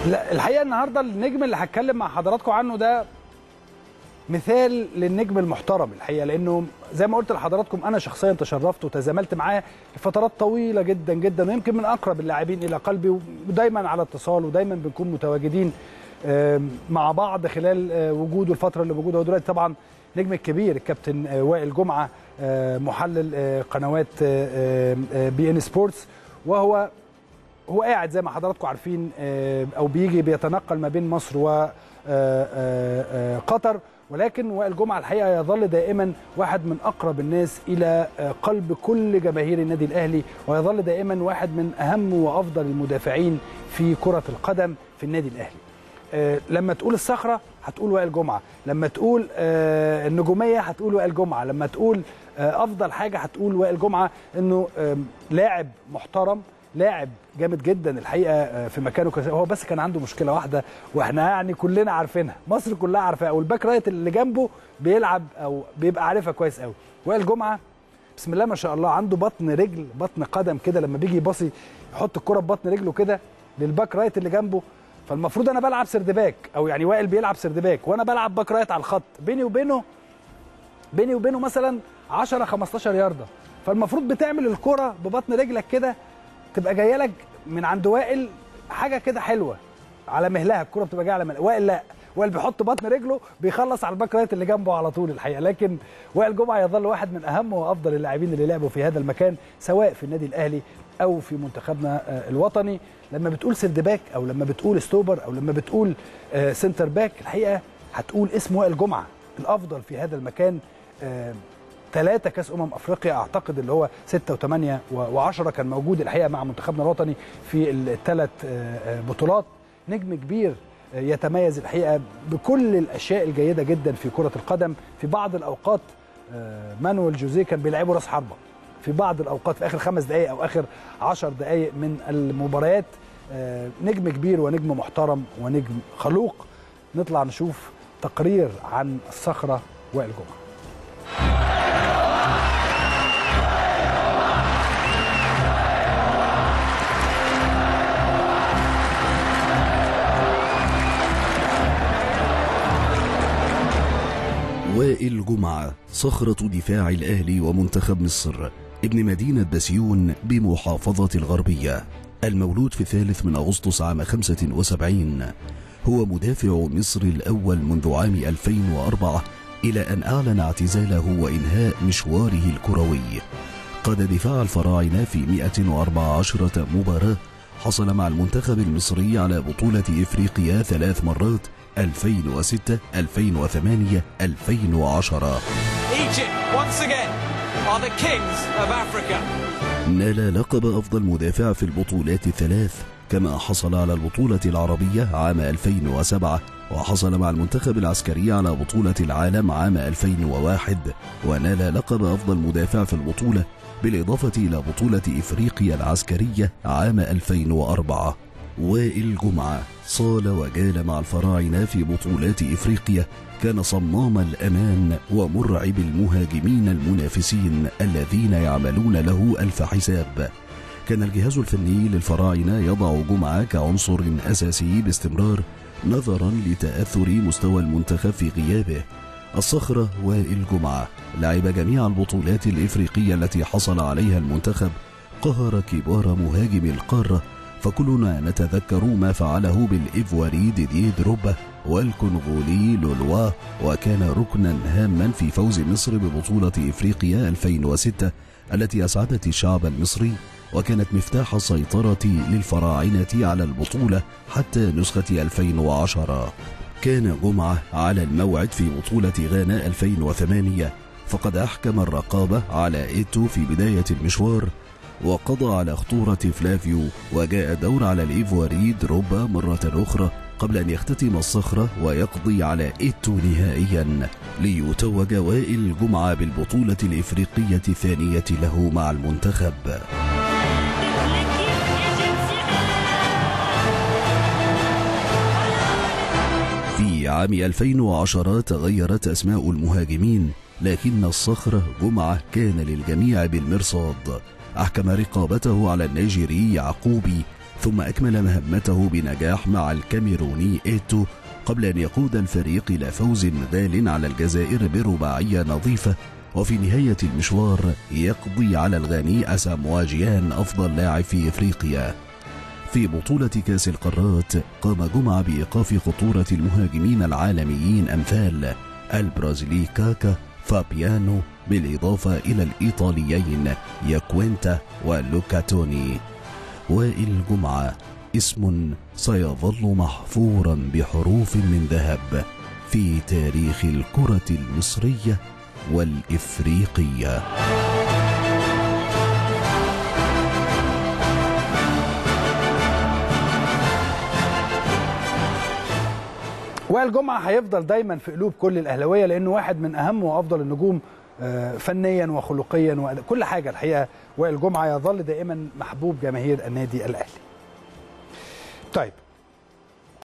لا الحقيقه النهارده النجم اللي هتكلم مع حضراتكم عنه ده مثال للنجم المحترم الحقيقه لانه زي ما قلت لحضراتكم انا شخصيا تشرفت وتزاملت معاه لفترات طويله جدا جدا ويمكن من اقرب اللاعبين الى قلبي ودايما على اتصال ودايما بنكون متواجدين مع بعض خلال وجوده الفتره اللي موجوده هو دلوقتي طبعا نجم الكبير الكابتن وائل جمعه محلل قنوات بي ان سبورتس وهو هو قاعد زي ما حضراتكم عارفين او بيجي بيتنقل ما بين مصر وقطر ولكن وائل جمعه الحقيقه يظل دائما واحد من اقرب الناس الى قلب كل جماهير النادي الاهلي ويظل دائما واحد من اهم وافضل المدافعين في كره القدم في النادي الاهلي. لما تقول الصخره هتقول وائل جمعه، لما تقول النجوميه هتقول وائل جمعه، لما تقول افضل حاجه هتقول وائل جمعه انه لاعب محترم لاعب جامد جدا الحقيقه في مكانه كس... هو بس كان عنده مشكله واحده واحنا يعني كلنا عارفينها مصر كلها عارفاها والباك رايت اللي جنبه بيلعب او بيبقى عارفها كويس قوي وائل جمعه بسم الله ما شاء الله عنده بطن رجل بطن قدم كده لما بيجي يباصي يحط الكره ببطن رجله كده للباك رايت اللي جنبه فالمفروض انا بلعب سردباك او يعني وائل بيلعب سردباك وانا بلعب باك رايت على الخط بيني وبينه بيني وبينه مثلا 10 15 يارده فالمفروض بتعمل الكره ببطن رجلك كده تبقى جايه لك من عند وائل حاجه كده حلوه على مهلها الكره بتبقى جايه على مهلها وائل لا وائل بيحط بطن رجله بيخلص على الباك رايت اللي جنبه على طول الحقيقه لكن وائل جمعه يظل واحد من اهم وافضل اللاعبين اللي لعبوا في هذا المكان سواء في النادي الاهلي او في منتخبنا الوطني لما بتقول سيرد باك او لما بتقول ستوبر او لما بتقول سنتر باك الحقيقه هتقول اسم وائل جمعه الافضل في هذا المكان ثلاثة كاس امم افريقيا اعتقد اللي هو 6 و8 و10 كان موجود الحقيقه مع منتخبنا الوطني في الثلاث بطولات نجم كبير يتميز الحقيقه بكل الاشياء الجيده جدا في كره القدم في بعض الاوقات مانويل جوزيه كان بيلعبه راس حربه في بعض الاوقات في اخر خمس دقائق او اخر عشر دقائق من المباريات نجم كبير ونجم محترم ونجم خلوق نطلع نشوف تقرير عن الصخره وائل جمعه وائل جمعة صخرة دفاع الأهلي ومنتخب مصر ابن مدينة بسيون بمحافظة الغربية المولود في الثالث من أغسطس عام 75 هو مدافع مصر الأول منذ عام 2004 إلى أن أعلن اعتزاله وإنهاء مشواره الكروي قاد دفاع الفراعنة في 114 مباراة حصل مع المنتخب المصري على بطولة إفريقيا ثلاث مرات 2006 2008 2010 Egypt once again are the kings of Africa. نال لقب أفضل مدافع في البطولات الثلاث كما حصل على البطولة العربية عام 2007 وحصل مع المنتخب العسكري على بطولة العالم عام 2001 ونال لقب أفضل مدافع في البطولة بالإضافة إلى بطولة إفريقيا العسكرية عام 2004 وائل جمعة صال وجال مع الفراعنة في بطولات إفريقيا كان صمام الأمان ومرعب المهاجمين المنافسين الذين يعملون له ألف حساب كان الجهاز الفني للفراعنة يضع جمعة كعنصر أساسي باستمرار نظرا لتأثر مستوى المنتخب في غيابه الصخرة وائل جمعة لعب جميع البطولات الإفريقية التي حصل عليها المنتخب قهر كبار مهاجم القارة فكلنا نتذكر ما فعله بالإيفواري ديديه دروبا والكونغولي لولوا وكان ركنا هاما في فوز مصر ببطولة إفريقيا 2006 التي أسعدت الشعب المصري وكانت مفتاح السيطرة للفراعنة على البطولة حتى نسخة 2010 كان جمعة على الموعد في بطولة غانا 2008 فقد أحكم الرقابة على إيتو في بداية المشوار وقضى على خطورة فلافيو وجاء الدور على الإيفواري دروبا مرة أخرى قبل أن يختتم الصخرة ويقضي على إيتو نهائيا ليتوج وائل جمعة بالبطولة الإفريقية الثانية له مع المنتخب في عام 2010 تغيرت أسماء المهاجمين لكن الصخرة جمعة كان للجميع بالمرصاد أحكم رقابته على النيجيري يعقوبي ثم أكمل مهمته بنجاح مع الكاميروني إيتو قبل أن يقود الفريق إلى فوز غال على الجزائر برباعية نظيفة وفي نهاية المشوار يقضي على الغاني أساموا جيان أفضل لاعب في إفريقيا في بطولة كأس القارات قام جمعة بإيقاف خطورة المهاجمين العالميين أمثال البرازيلي كاكا فابيانو بالإضافة إلى الإيطاليين ياكوينتا ولوكاتوني وائل جمعة اسم سيظل محفورا بحروف من ذهب في تاريخ الكرة المصرية والإفريقية وائل جمعه هيفضل دايما في قلوب كل الاهلاويه لانه واحد من اهم وافضل النجوم آه، فنيا وخلقيا وكل حاجه الحقيقه وائل جمعه يظل دائما محبوب جماهير النادي الاهلي. طيب